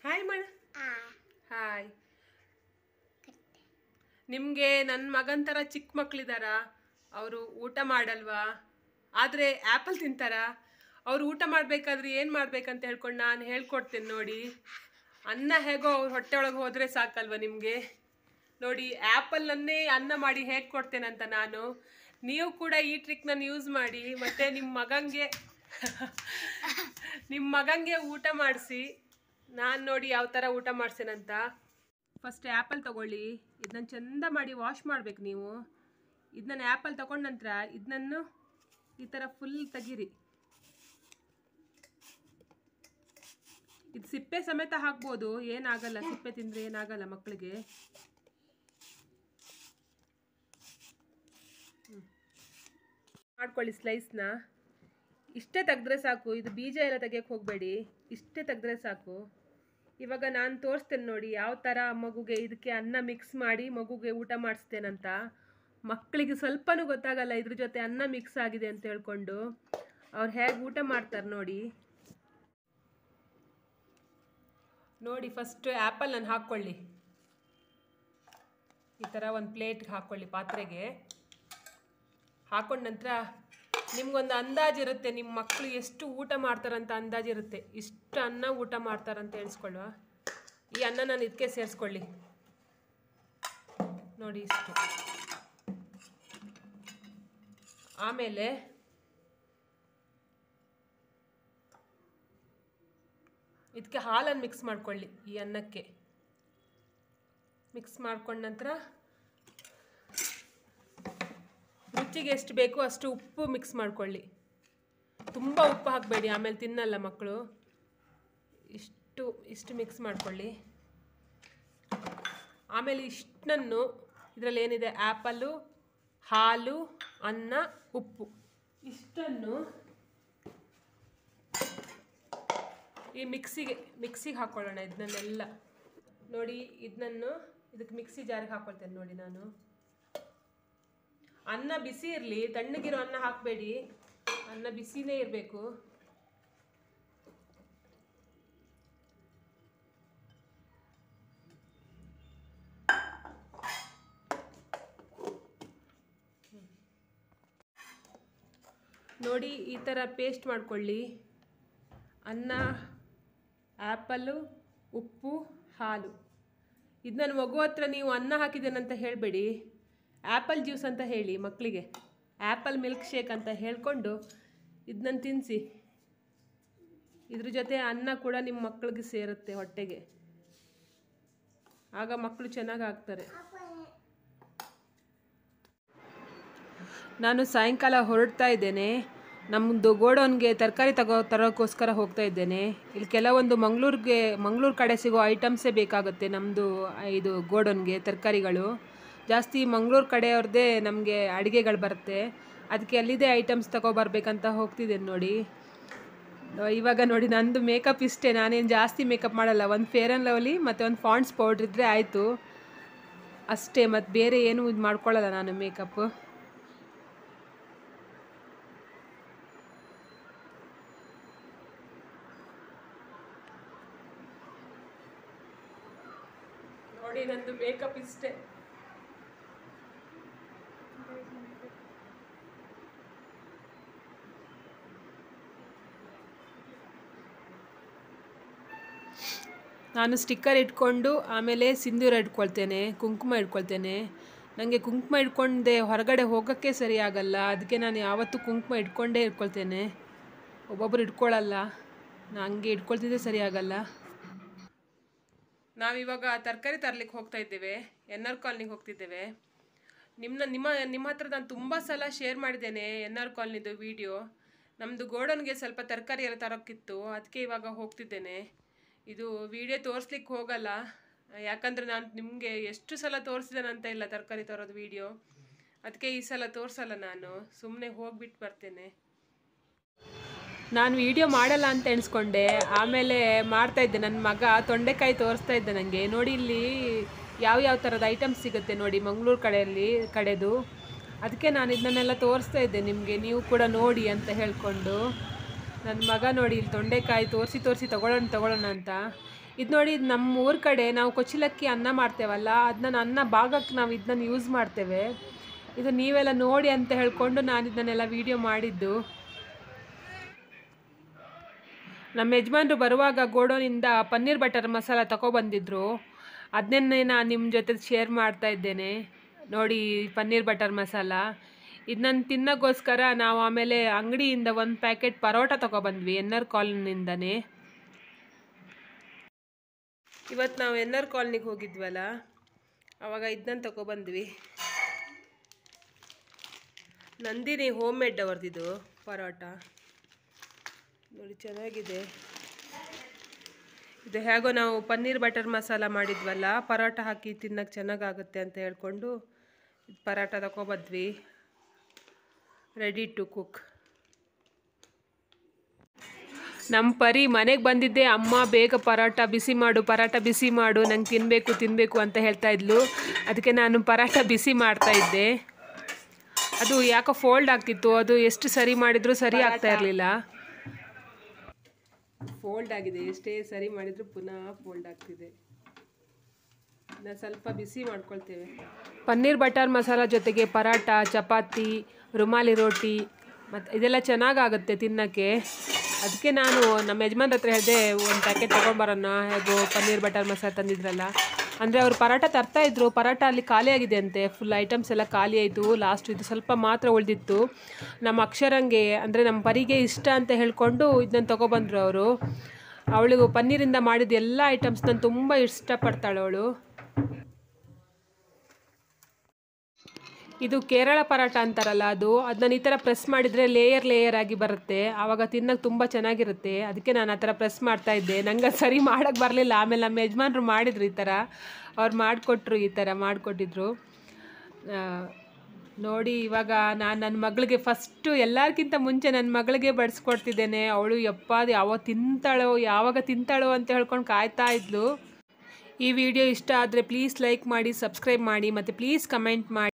Hi ಮಾಡ ಆ hi ನಿಮಗೆ ನನ್ನ ಮಗನ ಥರ ಚಿಕ್ಕ ಮಕ್ಳಿದಾರ ಅವರು ಊಟ ಮಾಡಲ್ವಾ ಆದರೆ ಆ್ಯಪಲ್ ತಿಂತಾರ ಅವ್ರು ಊಟ ಮಾಡಬೇಕಾದ್ರೆ ಏನು ಮಾಡ್ಬೇಕಂತ ಹೇಳ್ಕೊಂಡು ನಾನು ಹೇಳ್ಕೊಡ್ತೇನೆ ನೋಡಿ ಅನ್ನ ಹೇಗೋ ಅವ್ರ ಹೊಟ್ಟೆ ಒಳಗೆ ಹೋದರೆ ಸಾಕಲ್ವ ನಿಮಗೆ ನೋಡಿ ಆ್ಯಪಲ್ನನ್ನೇ ಅನ್ನ ಮಾಡಿ ಹೇಗೆ ಕೊಡ್ತೇನಂತ ನಾನು ನೀವು ಕೂಡ ಈ ಟ್ರಿಕ್ನ ಯೂಸ್ ಮಾಡಿ ಮತ್ತು ನಿಮ್ಮ ಮಗಂಗೆ ನಿಮ್ಮ ಮಗಂಗೆ ಊಟ ಮಾಡಿಸಿ ನಾನು ನೋಡಿ ಯಾವ ಥರ ಊಟ ಮಾಡ್ಸೇನಂತ ಫಸ್ಟ್ ಆ್ಯಪಲ್ ತಗೊಳ್ಳಿ ಇದನ್ನ ಚಂದ ಮಾಡಿ ವಾಶ್ ಮಾಡ್ಬೇಕು ನೀವು ಇದನ್ನ ಆ್ಯಪಲ್ ತಗೊಂಡ ನಂತರ ಇದನ್ನು ಈ ಥರ ಫುಲ್ ತೆಗೀರಿ ಇದು ಸಿಪ್ಪೆ ಸಮೇತ ಹಾಕ್ಬೋದು ಏನಾಗಲ್ಲ ಸಿಪ್ಪೆ ತಿಂದರೆ ಏನಾಗಲ್ಲ ಮಕ್ಕಳಿಗೆ ಹ್ಮ್. ಮಾಡ್ಕೊಳ್ಳಿ ಸ್ಲೈಸ್ನ ಇಷ್ಟೇ ತೆಗೆದ್ರೆ ಸಾಕು ಇದು ಬೀಜ ಎಲ್ಲ ತೆಗಿಯಕ್ಕೆ ಹೋಗಬೇಡಿ ಇಷ್ಟೇ ತೆಗೆದ್ರೆ ಸಾಕು ಇವಾಗ ನಾನು ತೋರಿಸ್ತೇನೆ ನೋಡಿ ಯಾವ ಥರ ಮಗುಗೆ ಇದಕ್ಕೆ ಅನ್ನ ಮಿಕ್ಸ್ ಮಾಡಿ ಮಗುಗೆ ಊಟ ಮಾಡಿಸ್ತೇನಂತ ಮಕ್ಕಳಿಗೆ ಸ್ವಲ್ಪನೂ ಗೊತ್ತಾಗಲ್ಲ ಇದ್ರ ಜೊತೆ ಅನ್ನ ಮಿಕ್ಸ್ ಆಗಿದೆ ಅಂತ ಹೇಳ್ಕೊಂಡು ಅವ್ರು ಹೇಗೆ ಊಟ ಮಾಡ್ತಾರೆ ನೋಡಿ ನೋಡಿ ಫಸ್ಟ್ ಆ್ಯಪಲನ್ನು ಹಾಕ್ಕೊಳ್ಳಿ ಈ ಥರ ಒಂದು ಪ್ಲೇಟ್ಗೆ ಹಾಕ್ಕೊಳ್ಳಿ ಪಾತ್ರೆಗೆ ಹಾಕೊಂಡ ನಂತರ ನಿಮ್ಗೊಂದು ಅಂದಾಜಿರುತ್ತೆ ನಿಮ್ಮ ಮಕ್ಕಳು ಎಷ್ಟು ಊಟ ಮಾಡ್ತಾರಂತ ಅಂದಾಜಿರುತ್ತೆ ಇಷ್ಟು ಅನ್ನ ಊಟ ಮಾಡ್ತಾರಂತ ಎಣಿಸ್ಕೊಳ್ಳುವ ಈ ಅನ್ನ ನಾನು ಇದಕ್ಕೆ ಸೇರಿಸ್ಕೊಳ್ಳಿ ನೋಡಿ ಇಷ್ಟು ಆಮೇಲೆ ಇದಕ್ಕೆ ಹಾಲನ್ನು ಮಿಕ್ಸ್ ಮಾಡ್ಕೊಳ್ಳಿ ಈ ಅನ್ನಕ್ಕೆ ಮಿಕ್ಸ್ ಮಾಡ್ಕೊಂಡ ನಂತರ ರುಚಿಗೆ ಎಷ್ಟು ಬೇಕು ಅಷ್ಟು ಉಪ್ಪು ಮಿಕ್ಸ್ ಮಾಡ್ಕೊಳ್ಳಿ ತುಂಬ ಉಪ್ಪು ಹಾಕಬೇಡಿ ಆಮೇಲೆ ತಿನ್ನಲ್ಲ ಮಕ್ಕಳು ಇಷ್ಟು ಇಷ್ಟು ಮಿಕ್ಸ್ ಮಾಡ್ಕೊಳ್ಳಿ ಆಮೇಲೆ ಇಷ್ಟನ್ನು ಇದರಲ್ಲಿ ಏನಿದೆ ಆ್ಯಪಲ್ಲು ಹಾಲು ಅನ್ನ ಉಪ್ಪು ಇಷ್ಟನ್ನು ಈ ಮಿಕ್ಸಿಗೆ ಮಿಕ್ಸಿಗೆ ಹಾಕ್ಕೊಳ್ಳೋಣ ಇದನ್ನೆಲ್ಲ ನೋಡಿ ಇದನ್ನು ಇದಕ್ಕೆ ಮಿಕ್ಸಿ ಜಾರಿಗೆ ಹಾಕ್ಕೊಳ್ತೇನೆ ನೋಡಿ ನಾನು ಅನ್ನ ಬಿಸಿ ಇರಲಿ ತಣ್ಣಗಿರೋ ಅನ್ನ ಹಾಕಬೇಡಿ ಅನ್ನ ಬಿಸಿನೇ ಇರಬೇಕು ನೋಡಿ ಈ ಥರ ಪೇಸ್ಟ್ ಮಾಡ್ಕೊಳ್ಳಿ ಅನ್ನ ಆ್ಯಪಲ್ಲು ಉಪ್ಪು ಹಾಲು ಇದು ನನ್ನ ಮಗು ಹತ್ರ ನೀವು ಅನ್ನ ಹಾಕಿದ್ದೇನಂತ ಹೇಳಬೇಡಿ ಆ್ಯಪಲ್ ಜ್ಯೂಸ್ ಅಂತ ಹೇಳಿ ಮಕ್ಕಳಿಗೆ ಆ್ಯಪಲ್ ಮಿಲ್ಕ್ ಶೇಕ್ ಅಂತ ಹೇಳ್ಕೊಂಡು ಇದನ್ನ ತಿನ್ನಿಸಿ ಇದ್ರ ಜೊತೆ ಅನ್ನ ಕೂಡ ನಿಮ್ಮ ಮಕ್ಕಳಿಗೆ ಸೇರುತ್ತೆ ಹೊಟ್ಟೆಗೆ ಆಗ ಮಕ್ಕಳು ಚೆನ್ನಾಗಿ ಆಗ್ತಾರೆ ನಾನು ಸಾಯಂಕಾಲ ಹೊರಡ್ತಾ ಇದ್ದೇನೆ ನಮ್ಮದು ಗೋಡೌನ್ಗೆ ತರಕಾರಿ ತಗೋ ತರೋಕ್ಕೋಸ್ಕರ ಹೋಗ್ತಾ ಇದ್ದೇನೆ ಇಲ್ಲಿ ಕೆಲವೊಂದು ಮಂಗಳೂರಿಗೆ ಮಂಗಳೂರು ಕಡೆ ಸಿಗೋ ಐಟಮ್ಸೇ ಬೇಕಾಗುತ್ತೆ ನಮ್ಮದು ಇದು ಗೋಡೌನ್ಗೆ ತರಕಾರಿಗಳು ಜಾಸ್ತಿ ಮಂಗಳೂರು ಕಡೆಯವ್ರದ್ದೇ ನಮಗೆ ಅಡುಗೆಗಳು ಬರುತ್ತೆ ಅದಕ್ಕೆ ಅಲ್ಲಿದೆ ಐಟಮ್ಸ್ ತಗೊಬರ್ಬೇಕಂತ ಹೋಗ್ತಿದ್ದೇನೆ ನೋಡಿ ಇವಾಗ ನೋಡಿ ನಂದು ಮೇಕಪ್ ಇಷ್ಟೇ ನಾನೇನು ಜಾಸ್ತಿ ಮೇಕಪ್ ಮಾಡಲ್ಲ ಒಂದು ಫೇರ್ ಆ್ಯಂಡ್ ಲವ್ಲಿ ಮತ್ತು ಒಂದು ಫಾಂಡ್ಸ್ ಪೌಡ್ರ್ ಇದ್ದರೆ ಆಯಿತು ಅಷ್ಟೇ ಮತ್ತು ಬೇರೆ ಏನೂ ಇದು ಮಾಡ್ಕೊಳ್ಳಲ್ಲ ನಾನು ಮೇಕಪ್ ನೋಡಿ ನಂದು ಮೇಕಪ್ ಇಷ್ಟೇ ನಾನು ಸ್ಟಿಕ್ಕರ್ ಇಟ್ಕೊಂಡು ಆಮೇಲೆ ಸಿಂಧೂರ ಇಟ್ಕೊಳ್ತೇನೆ ಕುಂಕುಮ ಇಟ್ಕೊಳ್ತೇನೆ ನನಗೆ ಕುಂಕುಮ ಇಟ್ಕೊಂಡೆ ಹೊರಗಡೆ ಹೋಗೋಕ್ಕೆ ಸರಿ ಆಗಲ್ಲ ಅದಕ್ಕೆ ನಾನು ಯಾವತ್ತೂ ಕುಂಕುಮ ಇಟ್ಕೊಂಡೇ ಇಟ್ಕೊಳ್ತೇನೆ ಒಬ್ಬೊಬ್ರು ಇಟ್ಕೊಳ್ಳಲ್ಲ ನನಗೆ ಇಟ್ಕೊಳ್ತಿದ್ದೆ ಸರಿ ಆಗಲ್ಲ ನಾವಿವಾಗ ತರಕಾರಿ ತರ್ಲಿಕ್ಕೆ ಹೋಗ್ತಾ ಇದ್ದೇವೆ ಎನ್ ಆರ್ ಕಾಲನಿಗೆ ಹೋಗ್ತಿದ್ದೇವೆ ನಿಮ್ಮನ್ನ ನಿಮ್ಮ ನಿಮ್ಮ ಹತ್ರ ನಾನು ತುಂಬ ಸಲ ಶೇರ್ ಮಾಡಿದ್ದೇನೆ ಎನ್ ಆರ್ ಕಾಲನಿದು ವಿಡಿಯೋ ನಮ್ಮದು ಗೋಡನ್ಗೆ ಸ್ವಲ್ಪ ತರಕಾರಿ ಎಲ್ಲ ತರೋಕ್ಕಿತ್ತು ಅದಕ್ಕೆ ಇವಾಗ ಹೋಗ್ತಿದ್ದೇನೆ ಇದು ವಿಡಿಯೋ ತೋರಿಸ್ಲಿಕ್ಕೆ ಹೋಗಲ್ಲ ಯಾಕಂದರೆ ನಾನು ನಿಮಗೆ ಎಷ್ಟು ಸಲ ತೋರಿಸಿದ್ದೇನಂತ ಇಲ್ಲ ತರಕಾರಿ ತರೋದು ವಿಡಿಯೋ ಅದಕ್ಕೆ ಈ ಸಲ ತೋರಿಸಲ್ಲ ನಾನು ಸುಮ್ಮನೆ ಹೋಗ್ಬಿಟ್ಟು ಬರ್ತೇನೆ ನಾನು ವಿಡಿಯೋ ಮಾಡಲ್ಲ ಅಂತ ಎಣಿಸ್ಕೊಂಡೆ ಆಮೇಲೆ ಮಾಡ್ತಾ ಇದ್ದೆ ನನ್ನ ಮಗ ತೊಂಡೆಕಾಯಿ ತೋರಿಸ್ತಾ ಇದ್ದೆ ನನಗೆ ನೋಡಿ ಇಲ್ಲಿ ಯಾವ ಯಾವ ಥರದ ಐಟಮ್ಸ್ ಸಿಗುತ್ತೆ ನೋಡಿ ಮಂಗಳೂರು ಕಡೆಯಲ್ಲಿ ಕಡೆದು ಅದಕ್ಕೆ ನಾನು ಇದನ್ನೆಲ್ಲ ತೋರಿಸ್ತಾ ಇದ್ದೆ ನಿಮಗೆ ನೀವು ಕೂಡ ನೋಡಿ ಅಂತ ಹೇಳ್ಕೊಂಡು ನನ್ನ ಮಗ ನೋಡಿ ಇಲ್ಲಿ ತೊಂಡೆಕಾಯಿ ತೋರಿಸಿ ತೋರಿಸಿ ತಗೊಳ್ಳೋಣ ತಗೊಳ್ಳೋಣ ಅಂತ ಇದು ನೋಡಿ ಇದು ನಮ್ಮ ಊರ ಕಡೆ ನಾವು ಕೊಚ್ಚಿಲಕ್ಕಿ ಅನ್ನ ಮಾಡ್ತೇವಲ್ಲ ಅದನ್ನ ಅನ್ನ ಭಾಗಕ್ಕೆ ನಾವು ಇದನ್ನ ಯೂಸ್ ಮಾಡ್ತೇವೆ ಇದು ನೀವೆಲ್ಲ ನೋಡಿ ಅಂತ ಹೇಳ್ಕೊಂಡು ನಾನು ಇದನ್ನೆಲ್ಲ ವಿಡಿಯೋ ಮಾಡಿದ್ದು ನಮ್ಮ ಯಜಮಾನ್ರು ಬರುವಾಗ ಗೋಡೋನಿಂದ ಪನ್ನೀರ್ ಬಟರ್ ಮಸಾಲ ತಗೊಬಂದಿದ್ರು ಅದನ್ನೇ ನಾನು ನಿಮ್ಮ ಜೊತೆ ಶೇರ್ ಮಾಡ್ತಾ ಇದ್ದೇನೆ ನೋಡಿ ಪನ್ನೀರ್ ಬಟರ್ ಮಸಾಲ ಇದನ್ನ ತಿನ್ನೋಕ್ಕೋಸ್ಕರ ನಾವು ಆಮೇಲೆ ಅಂಗಡಿಯಿಂದ ಒಂದು ಪ್ಯಾಕೆಟ್ ಪರೋಟ ತಗೊಬಂದ್ವಿ ಎನ್ ಆರ್ ಕಾಲೋನಿಂದನೇ ಇವತ್ತು ನಾವು ಎನ್ ಆರ್ ಕಾಲನಿಗೆ ಹೋಗಿದ್ವಲ್ಲ ಆವಾಗ ಇದನ್ನ ತಗೊಬಂದ್ವಿ ನಂದಿನಿ ಹೋಮ್ ಮೇಡ್ ಅವ್ರದ್ದಿದು ಪರೋಟ ನೋಡಿ ಚೆನ್ನಾಗಿದೆ ಇದು ಹೇಗೋ ನಾವು ಪನ್ನೀರ್ ಬಟರ್ ಮಸಾಲ ಮಾಡಿದ್ವಲ್ಲ ಪರೋಟ ಹಾಕಿ ತಿನ್ನಕ್ಕೆ ಚೆನ್ನಾಗಾಗುತ್ತೆ ಅಂತ ಹೇಳ್ಕೊಂಡು ಪರೋಟ ತಗೊಬಂದ್ವಿ ರೆಡಿ ಟು ಕುಕ್ ನಮ್ಮ ಪರಿ ಮನೆಗೆ ಬಂದಿದ್ದೆ ಅಮ್ಮ ಬೇಗ ಪರೋಟ ಬಿಸಿ ಮಾಡು ಪರೋಟ ಬಿಸಿ ಮಾಡು ನಂಗೆ ತಿನ್ನಬೇಕು ತಿನ್ನಬೇಕು ಅಂತ ಹೇಳ್ತಾ ಇದ್ಲು ಅದಕ್ಕೆ ನಾನು ಪರೋಟ ಬಿಸಿ ಮಾಡ್ತಾ ಇದ್ದೆ ಅದು ಯಾಕೋ ಫೋಲ್ಡ್ ಆಗ್ತಿತ್ತು ಅದು ಎಷ್ಟು ಸರಿ ಮಾಡಿದರೂ ಸರಿ ಆಗ್ತಾ ಇರಲಿಲ್ಲ ಫೋಲ್ಡ್ ಆಗಿದೆ ಎಷ್ಟೇ ಸರಿ ಮಾಡಿದರೂ ಪುನಃ ಫೋಲ್ಡ್ ಆಗ್ತಿದೆ ನಾವು ಸ್ವಲ್ಪ ಬಿಸಿ ಮಾಡ್ಕೊಳ್ತೇವೆ ಪನ್ನೀರ್ ಬಟರ್ ಮಸಾಲ ಜೊತೆಗೆ ಪರಾಟ ಚಪಾತಿ ರುಮಾಲಿ ರೋಟಿ ಮತ್ತು ಇದೆಲ್ಲ ಚೆನ್ನಾಗಾಗುತ್ತೆ ತಿನ್ನೋಕ್ಕೆ ಅದಕ್ಕೆ ನಾನು ನಮ್ಮ ಯಜಮಾನ್ರ ಹತ್ರ ಹೇಳಿದೆ ಒಂದು ಪ್ಯಾಕೆಟ್ ತೊಗೊಂಡ್ಬರೋಣ ಹೇಗೋ ಪನ್ನೀರ್ ಬಟರ್ ಮಸಾಲ ತಂದಿದ್ರಲ್ಲ ಅಂದರೆ ಅವರು ಪರಾಟ ತರ್ತಾ ಇದ್ರು ಪರಾಟ ಅಲ್ಲಿ ಖಾಲಿ ಆಗಿದೆ ಅಂತೆ ಫುಲ್ ಐಟಮ್ಸ್ ಎಲ್ಲ ಖಾಲಿ ಆಯಿತು ಲಾಸ್ಟ್ ಇದು ಸ್ವಲ್ಪ ಮಾತ್ರ ಉಳಿದಿತ್ತು ನಮ್ಮ ಅಕ್ಷರಂಗೆ ಅಂದರೆ ನಮ್ಮ ಪರಿಗೆ ಇಷ್ಟ ಅಂತ ಹೇಳ್ಕೊಂಡು ಇದನ್ನ ತೊಗೊಬಂದ್ರು ಅವರು ಅವಳಿಗೂ ಪನ್ನೀರಿಂದ ಮಾಡಿದ ಎಲ್ಲ ಐಟಮ್ಸ್ ನಾನು ತುಂಬ ಇಷ್ಟಪಡ್ತಾಳೆ ಅವಳು ಇದು ಕೇರಳ ಪರಾಟ ಅಂತಾರಲ್ಲ ಅದು ಅದನ್ನ ಈ ಥರ ಪ್ರೆಸ್ ಮಾಡಿದರೆ ಲೇಯರ್ ಲೇಯರ್ ಆಗಿ ಬರುತ್ತೆ ಆವಾಗ ತಿನ್ನೋಕೆ ತುಂಬ ಚೆನ್ನಾಗಿರುತ್ತೆ ಅದಕ್ಕೆ ನಾನು ಆ ಥರ ಪ್ರೆಸ್ ಮಾಡ್ತಾ ಇದ್ದೆ ನಂಗೆ ಅದು ಸರಿ ಮಾಡೋಕ್ಕೆ ಬರಲಿಲ್ಲ ಆಮೇಲೆ ನಮ್ಮ ಯಜಮಾನ್ರು ಮಾಡಿದ್ರು ಈ ಥರ ಅವ್ರು ಮಾಡಿಕೊಟ್ರು ಈ ಥರ ಮಾಡಿಕೊಟ್ಟಿದ್ರು ನೋಡಿ ಇವಾಗ ನಾನು ನನ್ನ ಮಗಳಿಗೆ ಫಸ್ಟು ಎಲ್ಲರಿಗಿಂತ ಮುಂಚೆ ನನ್ನ ಮಗಳಿಗೆ ಬಡಿಸ್ಕೊಡ್ತಿದ್ದೇನೆ ಅವಳು ಯಪ್ಪ ಅದು ಯಾವಾಗ ತಿಂತಾಳೋ ಯಾವಾಗ ತಿಂತಾಳೋ ಅಂತ ಹೇಳ್ಕೊಂಡು ಕಾಯ್ತಾ ಇದ್ಲು ಈ ವಿಡಿಯೋ ಇಷ್ಟ ಆದರೆ ಪ್ಲೀಸ್ ಲೈಕ್ ಮಾಡಿ ಸಬ್ಸ್ಕ್ರೈಬ್ ಮಾಡಿ ಮತ್ತು ಪ್ಲೀಸ್ ಕಮೆಂಟ್ ಮಾಡಿ